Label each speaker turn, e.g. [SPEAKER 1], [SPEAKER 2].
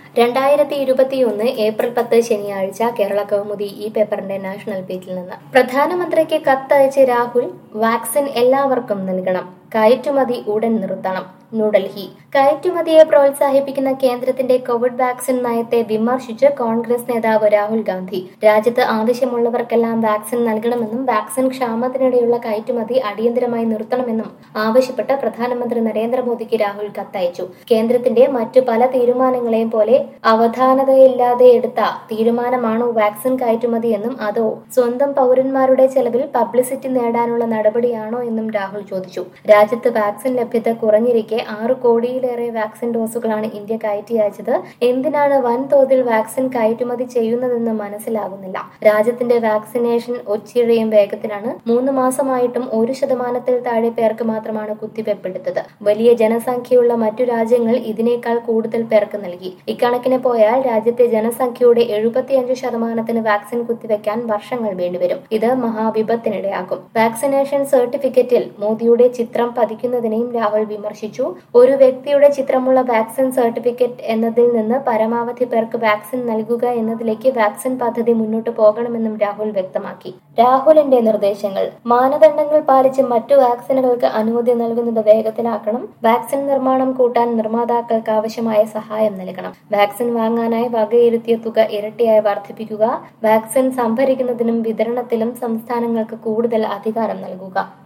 [SPEAKER 1] രണ്ടായിരത്തി ഇരുപത്തിയൊന്ന് ഏപ്രിൽ പത്ത് ശനിയാഴ്ച കേരള കൗമുദി ഈ പേപ്പറിന്റെ നാഷണൽ പേജിൽ നിന്ന് പ്രധാനമന്ത്രിക്ക് കത്തയച്ച് രാഹുൽ വാക്സിൻ എല്ലാവർക്കും നൽകണം കയറ്റുമതി ഉടൻ നിർത്തണം ന്യൂഡൽഹി കയറ്റുമതിയെ പ്രോത്സാഹിപ്പിക്കുന്ന കേന്ദ്രത്തിന്റെ കോവിഡ് വാക്സിൻ നയത്തെ വിമർശിച്ച് കോൺഗ്രസ് നേതാവ് രാഹുൽ ഗാന്ധി രാജ്യത്ത് ആവശ്യമുള്ളവർക്കെല്ലാം വാക്സിൻ നൽകണമെന്നും വാക്സിൻ ക്ഷാമത്തിനിടെയുള്ള കയറ്റുമതി അടിയന്തരമായി നിർത്തണമെന്നും ആവശ്യപ്പെട്ട് പ്രധാനമന്ത്രി നരേന്ദ്രമോദിക്ക് രാഹുൽ കത്തയച്ചു കേന്ദ്രത്തിന്റെ മറ്റു പല തീരുമാനങ്ങളെയും പോലെ അവധാനതയില്ലാതെ എടുത്ത തീരുമാനമാണോ വാക്സിൻ കയറ്റുമതി എന്നും അതോ സ്വന്തം പൗരന്മാരുടെ ചെലവിൽ പബ്ലിസിറ്റി നേടാനുള്ള നടപടിയാണോ എന്നും രാഹുൽ ചോദിച്ചു രാജ്യത്ത് വാക്സിൻ ലഭ്യത കുറഞ്ഞിരിക്കെ ആറ് കോടിയിലേറെ വാക്സിൻ ഡോസുകളാണ് ഇന്ത്യ കയറ്റി അയച്ചത് എന്തിനാണ് വൻതോതിൽ വാക്സിൻ കയറ്റുമതി ചെയ്യുന്നതെന്ന് മനസ്സിലാകുന്നില്ല രാജ്യത്തിന്റെ വാക്സിനേഷൻ ഒച്ചിഴയും വേഗത്തിലാണ് മൂന്ന് മാസമായിട്ടും ഒരു ശതമാനത്തിൽ താഴെ പേർക്ക് മാത്രമാണ് കുത്തിവെപ്പ് എടുത്തത് വലിയ ജനസംഖ്യയുള്ള മറ്റു രാജ്യങ്ങൾ ഇതിനേക്കാൾ കൂടുതൽ പേർക്ക് നൽകി ഇക്കണക്കിന് പോയാൽ രാജ്യത്തെ ജനസംഖ്യയുടെ എഴുപത്തിയഞ്ച് ശതമാനത്തിന് വാക്സിൻ കുത്തിവെക്കാൻ വർഷങ്ങൾ വേണ്ടിവരും ഇത് മഹാവിപത്തിനിടയാക്കും വാക്സിനേഷൻ സർട്ടിഫിക്കറ്റിൽ മോദിയുടെ ചിത്രം പതിക്കുന്നതിനെയും രാഹുൽ വിമർശിച്ചു ഒരു വ്യക്തിയുടെ ചിത്രമുള്ള വാക്സിൻ സർട്ടിഫിക്കറ്റ് എന്നതിൽ നിന്ന് പരമാവധി പേർക്ക് വാക്സിൻ നൽകുക എന്നതിലേക്ക് വാക്സിൻ പദ്ധതി മുന്നോട്ട് പോകണമെന്നും രാഹുൽ വ്യക്തമാക്കി രാഹുലിന്റെ നിർദ്ദേശങ്ങൾ മാനദണ്ഡങ്ങൾ പാലിച്ച് മറ്റു വാക്സിനുകൾക്ക് അനുമതി നൽകുന്നത് വേഗത്തിലാക്കണം വാക്സിൻ നിർമ്മാണം കൂട്ടാൻ നിർമ്മാതാക്കൾക്ക് ആവശ്യമായ സഹായം നൽകണം വാക്സിൻ വാങ്ങാനായി വകയിരുത്തിയ തുക ഇരട്ടിയായി വർദ്ധിപ്പിക്കുക വാക്സിൻ സംഭരിക്കുന്നതിനും വിതരണത്തിലും സംസ്ഥാനങ്ങൾക്ക് കൂടുതൽ അധികാരം നൽകുക